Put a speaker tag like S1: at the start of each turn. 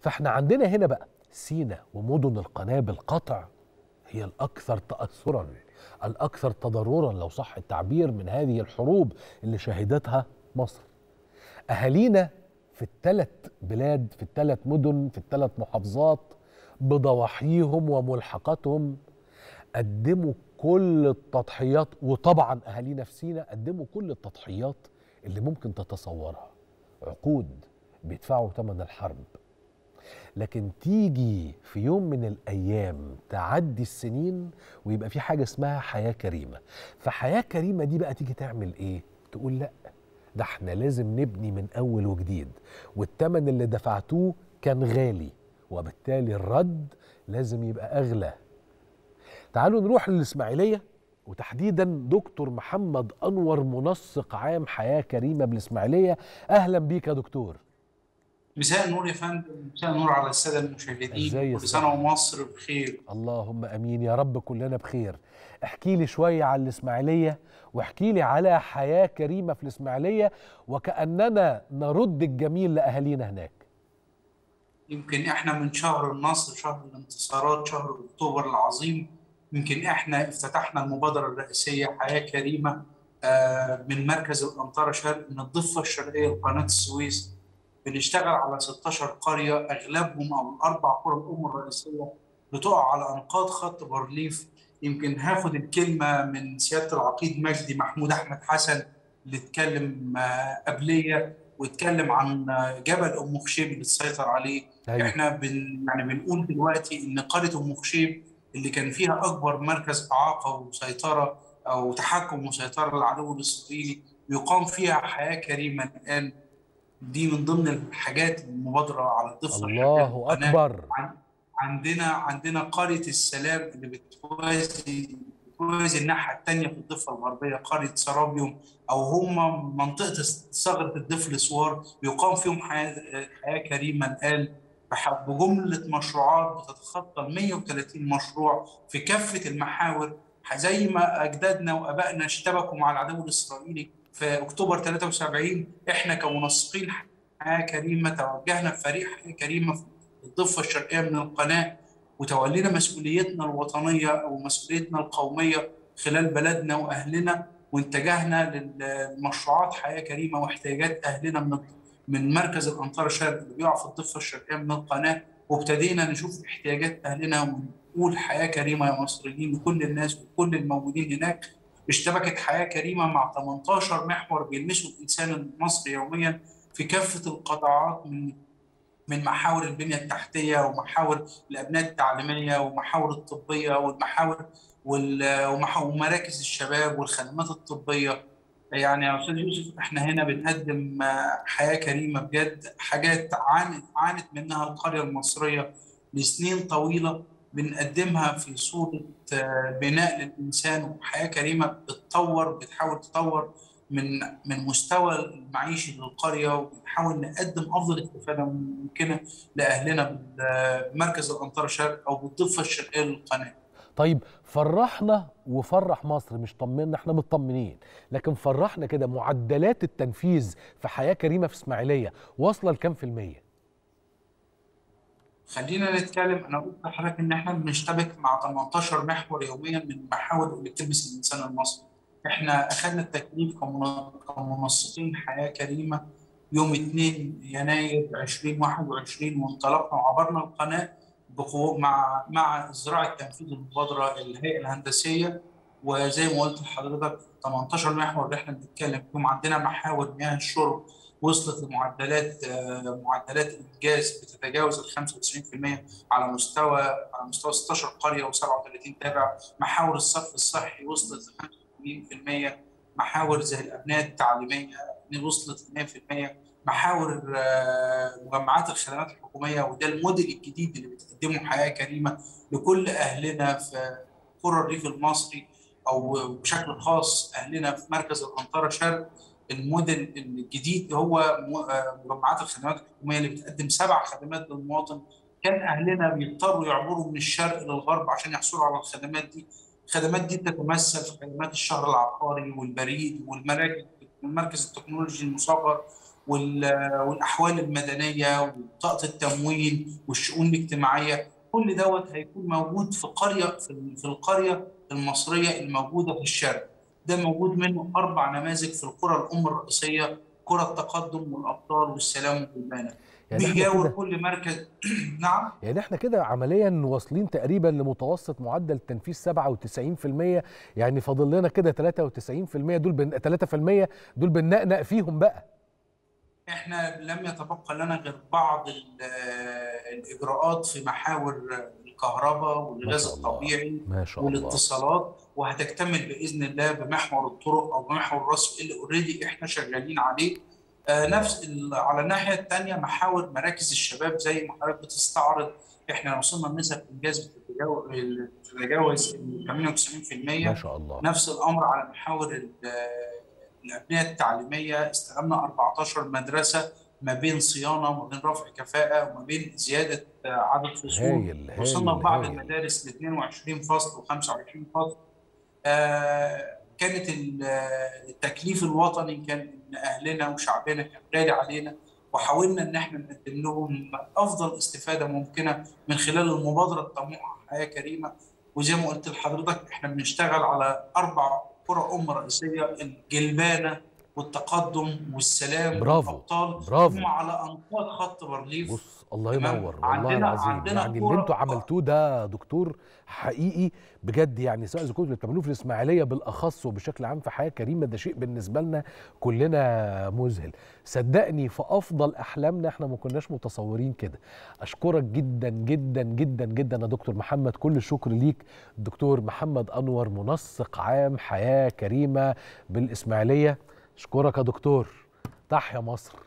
S1: فاحنا عندنا هنا بقى سينا ومدن القناه بالقطع هي الاكثر تاثرا الاكثر تضررا لو صح التعبير من هذه الحروب اللي شهدتها مصر اهالينا في الثلاث بلاد في الثلاث مدن في الثلاث محافظات بضواحيهم وملحقاتهم قدموا كل التضحيات وطبعا اهالينا في سينا قدموا كل التضحيات اللي ممكن تتصورها عقود بيدفعوا ثمن الحرب لكن تيجي في يوم من الايام تعدي السنين ويبقى في حاجه اسمها حياه كريمه فحياه كريمه دي بقى تيجي تعمل ايه تقول لا ده احنا لازم نبني من اول وجديد والثمن اللي دفعتوه كان غالي وبالتالي الرد لازم يبقى اغلى تعالوا نروح للاسماعيليه وتحديدا دكتور محمد انور منسق عام حياه كريمه بالاسماعيليه اهلا بيك يا دكتور
S2: مساء النور يا فندم مساء النور على الساده المشاهدين
S1: ازاي
S2: كل سنه ومصر بخير
S1: اللهم امين يا رب كلنا بخير احكي لي شويه على الاسماعيليه واحكي لي على حياه كريمه في الاسماعيليه وكاننا نرد الجميل لاهالينا هناك
S2: يمكن احنا من شهر النصر شهر الانتصارات شهر اكتوبر العظيم يمكن احنا افتتحنا المبادره الرئيسيه حياه كريمه من مركز الانطره شرق من الضفه الشرقيه لقناه السويس بنشتغل على 16 قريه اغلبهم او الاربع قرى الام الرئيسيه بتقع على انقاض خط بارليف يمكن هاخد الكلمه من سياده العقيد مجدي محمود احمد حسن اللي اتكلم قبليه واتكلم عن جبل ام خشيب اللي اتسيطر عليه أيوة. احنا بن يعني بنقول دلوقتي ان قريه ام خشيب اللي كان فيها اكبر مركز اعاقه وسيطره او تحكم وسيطره للعدو الاسرائيلي يقام فيها حياه كريمه الان دي من ضمن الحاجات المبادره على الضفه
S1: الله اكبر
S2: عندنا عندنا قريه السلام اللي بتوازي بتوازي الناحيه الثانيه في الضفه الغربيه قريه سرابيوم او هم منطقه ثغره الضفل سوار بيقام فيهم حياه حياه كريمه الان بجمله مشروعات بتتخطى 130 مشروع في كافه المحاور زي ما اجدادنا وابائنا اشتبكوا مع العدو الاسرائيلي في اكتوبر 73 احنا كمنسقين حياه كريمه توجهنا بفريق حياه كريمه في الضفه الشرقيه من القناه وتولينا مسؤوليتنا الوطنيه او مسؤوليتنا القوميه خلال بلدنا واهلنا واتجهنا للمشروعات حياه كريمه واحتياجات اهلنا من من مركز الانطار الشرقي اللي بيقع في الضفه الشرقيه من القناه وابتدينا نشوف احتياجات اهلنا ونقول حياه كريمه يا مصريين لكل الناس وكل الموجودين هناك اشتبكت حياه كريمه مع 18 محور بيلمسوا الانسان المصري يوميا في كافه القطاعات من من محاور البنيه التحتيه ومحاور الابناء التعليميه ومحاور الطبيه والمحاور ومراكز الشباب والخدمات الطبيه يعني يا استاذ يوسف احنا هنا بنقدم حياه كريمه بجد حاجات عانت عانت منها القريه المصريه لسنين طويله بنقدمها في صوره بناء للانسان وحياه كريمه بتطور بتحاول تطور من من مستوى المعيشي للقريه وبنحاول نقدم افضل استفاده ممكنه لاهلنا بمركز الانطره الشرق او بالضفه الشرقيه للقناه.
S1: طيب فرحنا وفرح مصر مش طمنا احنا مطمنين لكن فرحنا كده معدلات التنفيذ في حياه كريمه في اسماعيليه واصله لكام في الميه؟
S2: خلينا نتكلم انا قلت لحضرتك ان احنا بنشتبك مع 18 محور يوميا من المحاور اللي بتلمس الانسان المصري. احنا اخذنا التكليف كمنسقين حياه كريمه يوم 2 يناير 2021 وانطلقنا وعبرنا القناه بقوة مع مع ازراع التنفيذ المبادره الهيئه الهندسيه وزي ما قلت لحضرتك 18 محور اللي احنا بنتكلم فيهم عندنا محاور مياه الشرب وصلت لمعدلات معدلات الانجاز بتتجاوز ال 95% على مستوى على مستوى 16 قريه و37 تابع محاور الصرف الصحي وصلت ل 85% محاور زي الابناء التعليميه وصلت ل 100% محاور مجمعات الخدمات الحكوميه وده الموديل الجديد اللي بتقدمه حياه كريمه لكل اهلنا في قرى الريف المصري او بشكل خاص اهلنا في مركز الانطره شرق الموديل الجديد هو مجمعات الخدمات الحكوميه اللي بتقدم سبع خدمات للمواطن كان اهلنا بيضطروا يعبروا من الشرق للغرب عشان يحصلوا على الخدمات دي الخدمات دي تتمثل في خدمات الشهر العقاري والبريد والمراكز والمركز التكنولوجي المصغر وال- والاحوال المدنيه وبطاقه التموين والشؤون الاجتماعيه كل دوت هيكون موجود في قريه في في القريه المصريه الموجوده في الشرق ده موجود منه اربع نماذج في القرى الام الرئيسيه قرى التقدم والابطال والسلام والبنات
S1: يعني احنا
S2: بيجاور
S1: كده
S2: كل مركز نعم
S1: يعني احنا كده عمليا واصلين تقريبا لمتوسط معدل تنفيذ 97% يعني فاضل لنا كده 93% دول بن... 3% دول بننقنق فيهم بقى
S2: احنا لم يتبقى لنا غير بعض ال- الاجراءات في محاور الكهرباء
S1: ما
S2: والغاز
S1: شاء الله
S2: الطبيعي
S1: ما شاء الله
S2: والاتصالات وهتكتمل باذن الله بمحور الطرق او بمحور الرصف اللي اوريدي احنا شغالين عليه آه، نفس ال- على الناحيه الثانيه محاور مراكز الشباب زي ما حضرتك بتستعرض احنا وصلنا لنسب انجاز بتتجاوز بتتجاوز ال 98%
S1: ما شاء الله
S2: نفس الامر على محاور ال- الابنيه التعليميه استلمنا 14 مدرسه ما بين صيانه وما بين رفع كفاءه وما بين زياده عدد فصول
S1: هايل
S2: وصلنا
S1: هايل
S2: في بعض
S1: هايل
S2: المدارس ل 22 فصل و25 فصل آه، كانت ال- التكليف الوطني كان ان اهلنا وشعبنا كان غالي علينا وحاولنا ان احنا نقدم لهم افضل استفاده ممكنه من خلال المبادره الطموحه حياه كريمه وزي ما قلت لحضرتك احنا بنشتغل على اربع قرى ام رئيسيه الجلبانه والتقدم والسلام
S1: برافو
S2: والابطال
S1: برافو
S2: هم على انقاض خط بارليف
S1: بص الله
S2: تمام
S1: ينور والله
S2: عندنا
S1: العظيم
S2: عندنا
S1: يعني اللي
S2: كرة
S1: انتوا عملتوه ده يا دكتور حقيقي بجد يعني سواء اذا كنتوا بتعملوه في الاسماعيليه بالاخص وبشكل عام في حياه كريمه ده شيء بالنسبه لنا كلنا مذهل صدقني في افضل احلامنا احنا ما كناش متصورين كده اشكرك جدا جدا جدا جدا يا دكتور محمد كل الشكر ليك الدكتور محمد انور منسق عام حياه كريمه بالاسماعيليه اشكرك يا دكتور تحيا مصر